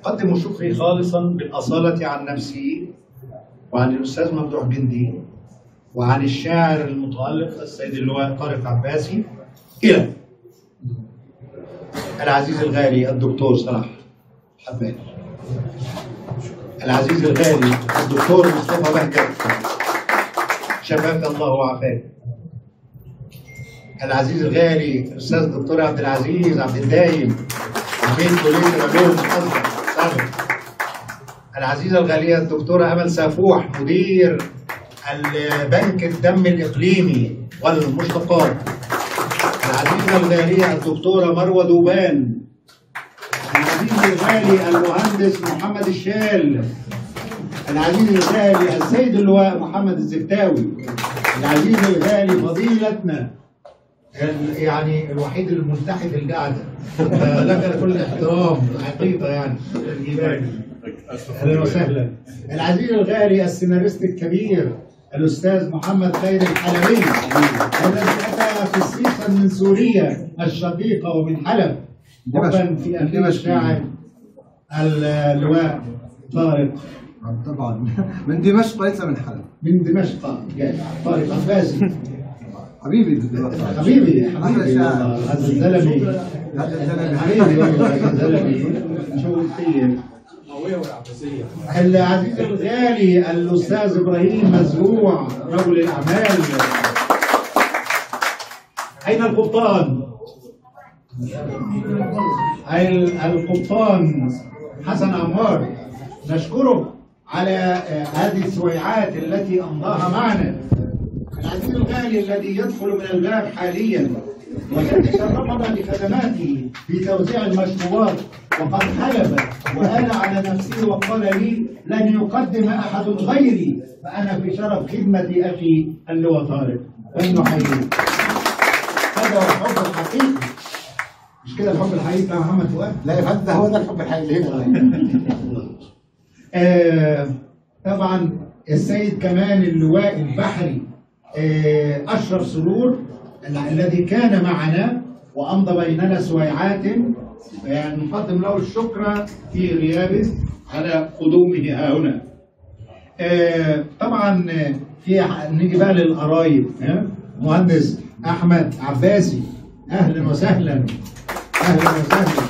أقدم شكري خالصا بالأصالة عن نفسي وعن الأستاذ ممدوح جندي وعن الشاعر المتألق السيد اللواء طارق عباسي إلى العزيز الغالي الدكتور صلاح حباني العزيز الغالي الدكتور مصطفى بهجت شفاك الله وعافاك العزيز الغالي الاستاذ الدكتور عبد العزيز عبد الدايم عميد كليه العلوم الازهر سابق العزيزه الغاليه الدكتوره امل سافوح مدير البنك الدم الاقليمي والمشتقات العزيزه الغاليه الدكتوره مروه دوبان العزيز الغالي المهندس محمد الشال العزيز الغالي السيد اللواء محمد الزفتاوي العزيز الغالي فضيلتنا ال- يعني الوحيد الملتحي في القعده آه، لك كل احترام حقيقه يعني الإيمان. اهلا وسهلا العزيز الغالي السيناريست الكبير الاستاذ محمد خير الحلبي الذي اتى خصيصا من سوريا الشقيقه ومن حلب حبا في اخيه الشاعر اللواء طارق طبعا من دمشق وليس من حلب من دمشق جاي. طارق عباسي حبيبي دكتور حبيبي أحلى حبيبي شاعر. والله هذا الزلمه هذا الزلمه حبيبي والله هذا الزلمه شو كثير العزيز الغالي الاستاذ ابراهيم مزروع رجل الاعمال اين القبطان؟ ال- القبطان حسن عمار نشكره على آه، هذه السويعات التي امضاها معنا العزيز الغالي الذي يدخل من الباب حاليا وقد شرفنا بخدماته في توزيع المشروبات وقد حلب وآل على نفسه وقال لي لن يقدم أحد غيري فأنا في شرف خدمة أخي اللواء طارق فلنحييه هذا هو الحب الحقيقي مش كده الحب الحقيقي يا محمد فؤاد؟ لا يا فندم هو ده الحب الحقيقي اللي هنا آه، طبعا السيد كمان اللواء البحري آه، أشرف سرور ال- الذي كان معنا وأمضى بيننا سويعات يعني نقدم له الشكر في غيابه على قدومه ها هنا آه، طبعا آه، في ح- نيجي بقى للقرايب ها؟ مهندس أحمد عباسي أهلا وسهلا أهلا وسهلا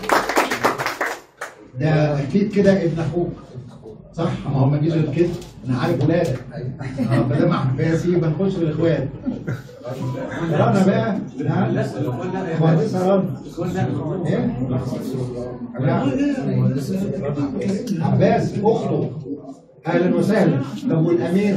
ده أكيد كده ابن أخوك صح ما هو ما جيش غير كده انا عارف ولادك اه فده عباسي يبقى نخش في الاخوات رنا بقى ها؟ مهندسه رنا ايه؟ لا. عباس اخته اهلا وسهلا طب والامير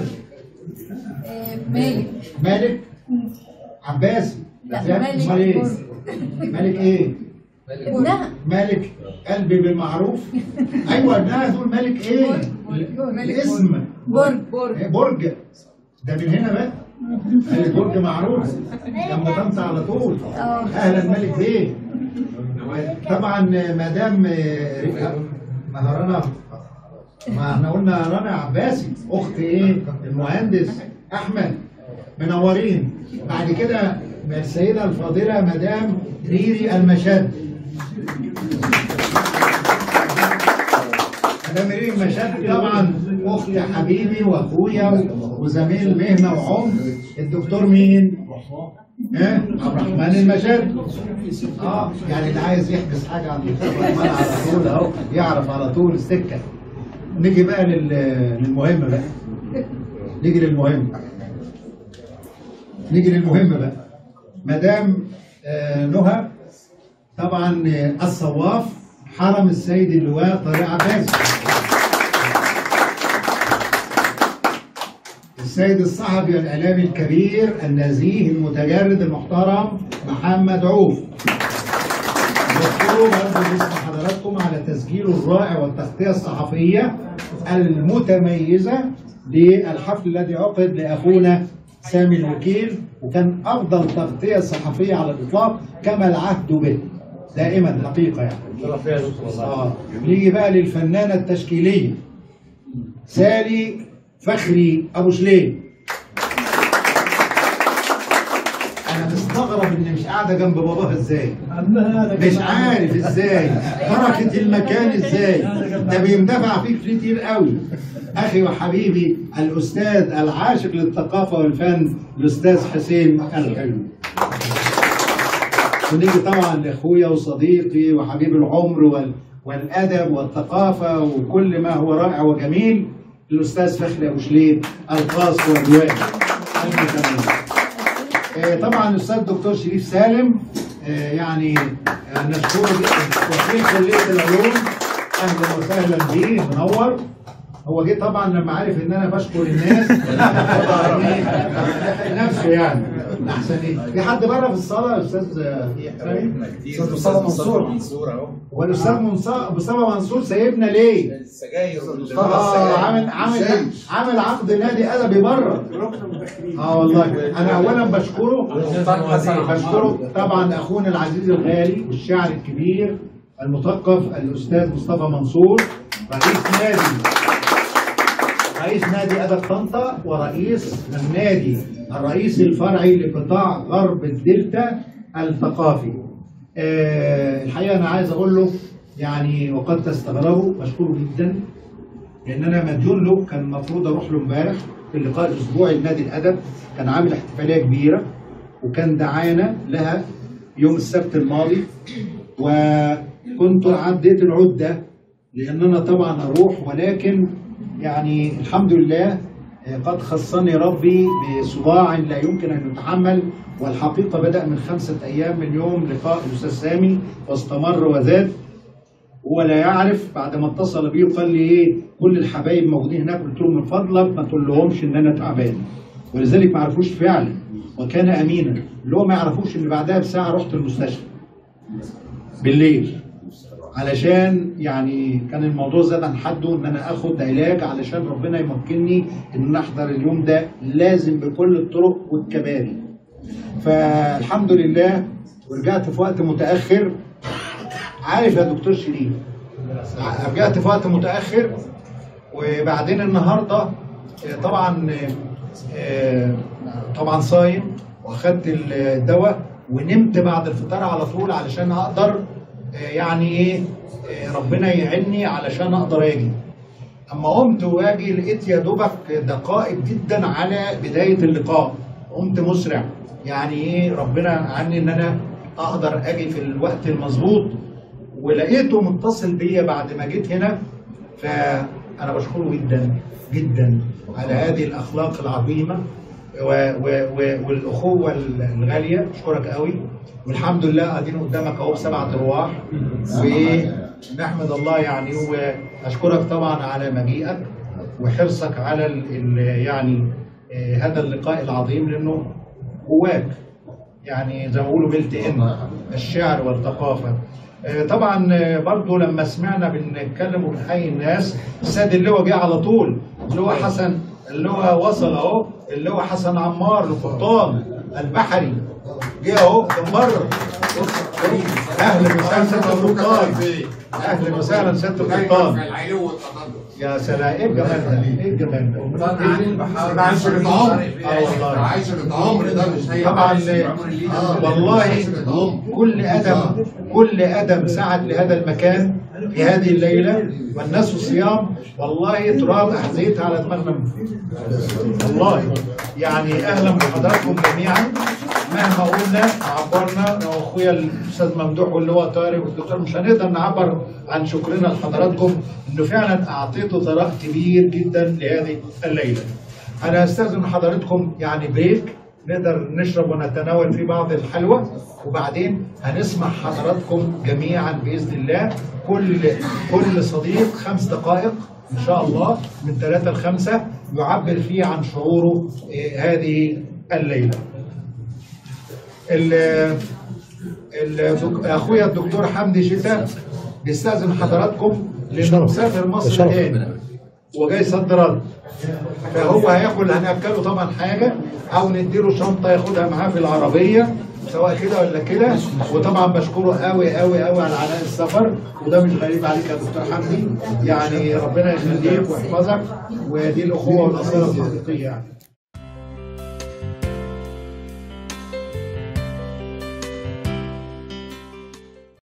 مالك مالك عباسي لا، لا، مالك امال ايه؟ برج. مالك ايه؟ ابنها مالك قلبي بالمعروف ايوه ابنها دول مالك ايه؟ الاسم برج برج إيه برج ده من هنا بقى قال برج معروف جنب طنطا على طول اه. اهلا ملك بيه طبعا مدام ما رنا ما احنا قلنا رنا عباسي اخت ايه المهندس احمد منورين بعد كده السيده الفاضله مدام ريري المشد مدام ريري المشد طبعا اختي حبيبي واخويا وزميل مهنه وعمر الدكتور مين؟ ها؟ عبد الرحمن المشد اه يعني اللي عايز يحجز حاجه عند الدكتور الرحمن على طول اهو يعرف على طول السكه نيجي بقى لل- للمهم بقى نيجي للمهم نيجي للمهم بقى مدام آه، نهى طبعا آه، الصواف حرم السيد اللواء طارق عباس السيد الصحفي والإعلامي الكبير النزيه المتجرد المحترم محمد عوف بشكره برضه باسم حضراتكم على تسجيله الرائع والتغطية الصحفية المتميزة للحفل الذي عقد لأخونا سامي الوكيل وكان أفضل تغطية صحفية على الإطلاق كما العهد به دائما حقيقة يعني آه. نيجي بقى للفنانة التشكيلية سالي فخري ابو شليم انا مست... مستغرب ان مش قاعده جنب باباها ازاي مش عارف ازاي تركت المكان ازاي ده بيندفع فيك كتير قوي اخي وحبيبي الاستاذ العاشق للثقافه والفن الاستاذ حسين الحلو ونيجي طبعا لاخويا وصديقي وحبيب العمر وال... والادب والثقافه وكل ما هو رائع وجميل الاستاذ فخري ابو شليب الخاص والروائي المتميز. آه، طبعا الاستاذ الدكتور شريف سالم آه، يعني آه، نشكره جدا وكيل كليه العلوم اهلا وسهلا بيه منور هو جه طبعا لما عرف ان انا بشكر الناس طبعا إيه، نفسه يعني احسن ايه في حد بره في الصاله يا استاذ آه، سامي؟ أستاذ مصطفى منصور. منصور اهو هو الاستاذ منصور مصطفى منصور سايبنا ليه؟ السجاير اه عامل عامل عامل عقد نادي ادبي بره اه والله انا اولا بشكره بشكره طبعا اخونا العزيز الغالي الشاعر الكبير المثقف الاستاذ مصطفى منصور رئيس نادي رئيس نادي ادب طنطا ورئيس النادي الرئيس الفرعي لقطاع غرب الدلتا الثقافي آه الحقيقه انا عايز اقول له يعني وقد تستغربوا بشكره جدا لان انا مديون له كان المفروض اروح له امبارح في اللقاء الاسبوعي لنادي الادب كان عامل احتفاليه كبيره وكان دعانا لها يوم السبت الماضي وكنت عديت العده لان انا طبعا اروح ولكن يعني الحمد لله آه، قد خصني ربي بصداع لا يمكن ان يتحمل والحقيقه بدا من خمسه ايام من يوم لقاء الاستاذ سامي واستمر وزاد هو لا يعرف بعد ما اتصل بي وقال لي ايه كل الحبايب موجودين هناك قلت له من فضلك ما تقول لهمش ان انا تعبان ولذلك ما عرفوش فعلا وكان امينا اللي هو ما يعرفوش ان بعدها بساعه رحت المستشفى بالليل علشان يعني كان الموضوع زاد عن حده ان انا اخد علاج علشان ربنا يمكنني ان انا احضر اليوم ده لازم بكل الطرق والكباري فالحمد لله ورجعت في وقت متاخر عارف يا دكتور شريف رجعت في وقت متاخر وبعدين النهارده آه، طبعا آه، طبعا صايم واخدت الدواء ونمت بعد الفطار على طول علشان اقدر آه، يعني ايه آه، ربنا يعني علشان اقدر اجي اما قمت واجي لقيت يا دوبك دقائق جدا على بدايه اللقاء قمت مسرع يعني ايه ربنا عني ان انا اقدر اجي في الوقت المظبوط ولقيته متصل بيا بعد ما جيت هنا فانا بشكره جدا جدا على هذه الاخلاق العظيمه و و و والاخوه الغاليه اشكرك قوي والحمد لله قاعدين قدامك اهو بسبعه ارواح ونحمد الله يعني واشكرك طبعا على مجيئك وحرصك على ال ال يعني آه، هذا اللقاء العظيم لانه جواك يعني زي ما بيقولوا بلت ان الشعر والثقافه آه، طبعا آه، برضو لما سمعنا بنتكلم وبنحيي الناس السيد اللواء جه على طول اللواء حسن اللواء وصل اهو اللواء حسن عمار القبطان البحري جه اهو من بره اهلا وسهلا سياده القبطان اهلا وسهلا سياده القبطان يا سلام ايه الجمال ده ايه الجمال ده عشرة عمر اه والله عشرة عمر ده مش هي طبعا آه، والله كل ادم كل ادم سعد لهذا المكان في هذه الليله والناس صيام والله تراب احذيتها على دماغنا من فوق. والله يعني اهلا بحضراتكم جميعا مهما قلنا عبرنا انا واخويا الاستاذ ممدوح واللي هو طارق والدكتور مش هنقدر نعبر عن شكرنا لحضراتكم انه فعلا اعطيتوا ثراء كبير جدا لهذه الليله. انا استاذن من حضراتكم يعني بريك نقدر نشرب ونتناول في بعض الحلوى وبعدين هنسمع حضراتكم جميعا باذن الله كل كل صديق خمس دقائق ان شاء الله من ثلاثه لخمسه يعبر فيه عن شعوره آه، هذه الليله. ال- الدك- اخويا الدكتور حمدي شتاء بيستاذن حضراتكم لانه مسافر مصر الان وجاي صد رد فهو هياخد هناكله طبعا حاجه او نديله شنطه ياخدها معاه في العربيه سواء كده ولا كده وطبعا بشكره قوي قوي قوي على عناء السفر وده مش غريب عليك يا دكتور حمدي يعني ربنا يخليك ويحفظك ودي الاخوه والاصاله الحقيقيه يعني